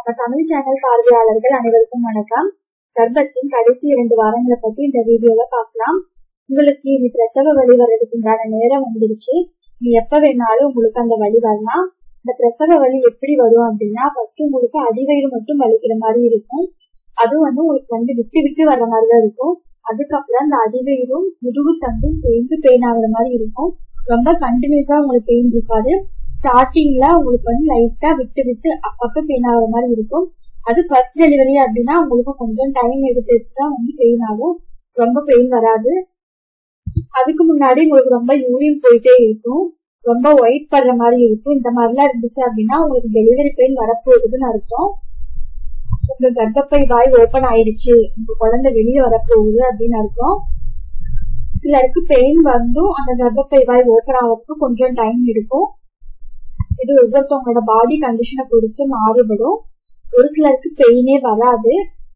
நம்ம தமிழ் சேனல் பார்வையாளர்கள் அனைவருக்கும் வணக்கம் கர்ப்பத்தின் கடைசி இரண்டு வாரங்களை பத்தி இந்த வீடியோல பார்க்கலாம் உங்களுக்கு இனி பிரசவ வலி வர்றதுக்கு உண்டான நேரம் வந்துருச்சு நீ எப்ப வேணாலும் உங்களுக்கு அந்த வலி வரலாம் இந்த பிரசவ வலி எப்படி வரும் அப்படின்னா ஃபர்ஸ்ட் உங்களுக்கு அடிவயிறு மட்டும் வலிக்கிற மாதிரி இருக்கும் அதுவும் வந்து உங்களுக்கு வந்து விட்டு விட்டு வர்ற மாதிரி தான் இருக்கும் அதுக்கப்புறம் அந்த அடிவயிறும் முதுகு தண்டும் சேர்ந்து பெயின் ஆகுற மாதிரி இருக்கும் ரொம்ப கண்டினியூஸா உங்களுக்கு பெயின் இருக்காது ஸ்டார்டிங்ல உங்களுக்கு வந்து லைட்டா விட்டு விட்டு அப்பப்ப பெயின் ஆகுற மாதிரி இருக்கும் அது ஃபர்ஸ்ட் டெலிவரி அப்படின்னா உங்களுக்கு கொஞ்சம் டைம் எடுத்து எடுத்து தான் வந்து பெயின் ஆகும் ரொம்ப பெயின் வராது அதுக்கு முன்னாடி உங்களுக்கு ரொம்ப யூரின் போயிட்டே இருக்கும் ரொம்ப ஒயிட் படுற மாதிரி இருக்கும் இந்த மாதிரிலாம் இருந்துச்சு அப்படின்னா உங்களுக்கு டெலிவரி பெயின் வரப்போகுதுன்னு அர்த்தம் உங்க கர்ப்பப்பை வாய் ஓபன் ஆயிடுச்சு உங்க குழந்தை வெளியே வரப்போகுது அப்படின்னு அர்த்தம் சிலருக்கு பெயின் வந்தும் அந்த கர்ப்பப்பை வாய் ஓபன் ஆகிறதுக்கு கொஞ்சம் டைம் எடுக்கும் இது ஒவ்வொருத்தவங்களோட பாடி கண்டிஷனை பொறுத்து மாறுபடும் ஒரு சிலருக்கு பெயினே வராது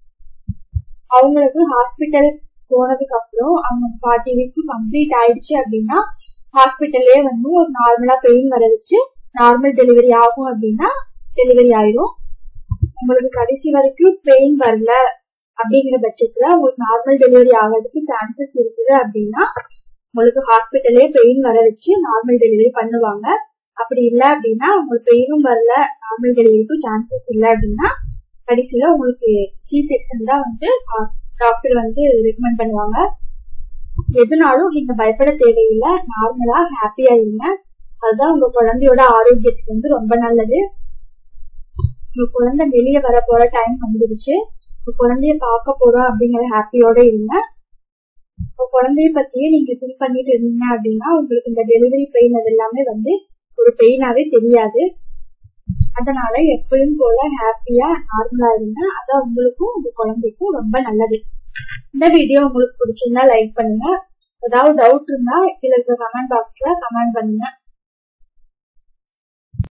அவங்களுக்கு ஹாஸ்பிட்டல் போனதுக்கு அப்புறம் அவங்க ஃபார்ட்டி வீக்ஸ் கம்ப்ளீட் ஆயிடுச்சு அப்படின்னா ஹாஸ்பிட்டல்லே வந்து ஒரு நார்மலா பெயின் வர வச்சு நார்மல் டெலிவரி ஆகும் அப்படின்னா டெலிவரி ஆயிரும் உங்களுக்கு கடைசி வரைக்கும் பெயின் வரல அப்படிங்கிற பட்சத்துல உங்களுக்கு நார்மல் டெலிவரி ஆகிறதுக்கு சான்சஸ் இருக்குது அப்படின்னா உங்களுக்கு ஹாஸ்பிட்டலே பெயின் வர வச்சு நார்மல் டெலிவரி பண்ணுவாங்க அப்படி இல்லை அப்படின்னா உங்களுக்கு பெயினும் வரல நார்மல் டெலிவரிக்கும் சான்சஸ் இல்லை அப்படின்னா கடைசியில உங்களுக்கு சி செக்ஷன் தான் வந்து டாக்டர் வந்து ரெக்கமெண்ட் பண்ணுவாங்க எதுனாலும் நீங்க பயப்பட தேவையில்லை நார்மலா ஹாப்பியா இருங்க அதுதான் உங்க குழந்தையோட ஆரோக்கியத்துக்கு வந்து ரொம்ப நல்லது உங்க குழந்தை வெளியே வர போற டைம் வந்துருச்சு உங்க குழந்தைய பார்க்க போறோம் அப்படிங்கிற ஹாப்பியோட இருங்க உங்க குழந்தைய பத்தியே நீங்க திங்க் பண்ணிட்டு இருந்தீங்க அப்படின்னா உங்களுக்கு இந்த டெலிவரி பெயின் அது எல்லாமே வந்து ஒரு பெயினாவே தெரியாது அதனால எப்பயும் போல ஹாப்பியா நார்மலா இருங்க அதான் உங்களுக்கும் உங்க குழந்தைக்கும் ரொம்ப நல்லது இந்த வீடியோ உங்களுக்கு பிடிச்சிருந்தா லைக் பண்ணுங்க ஏதாவது டவுட் இருந்தா கீழே இருக்க கமெண்ட் பாக்ஸ்ல கமெண்ட் பண்ணுங்க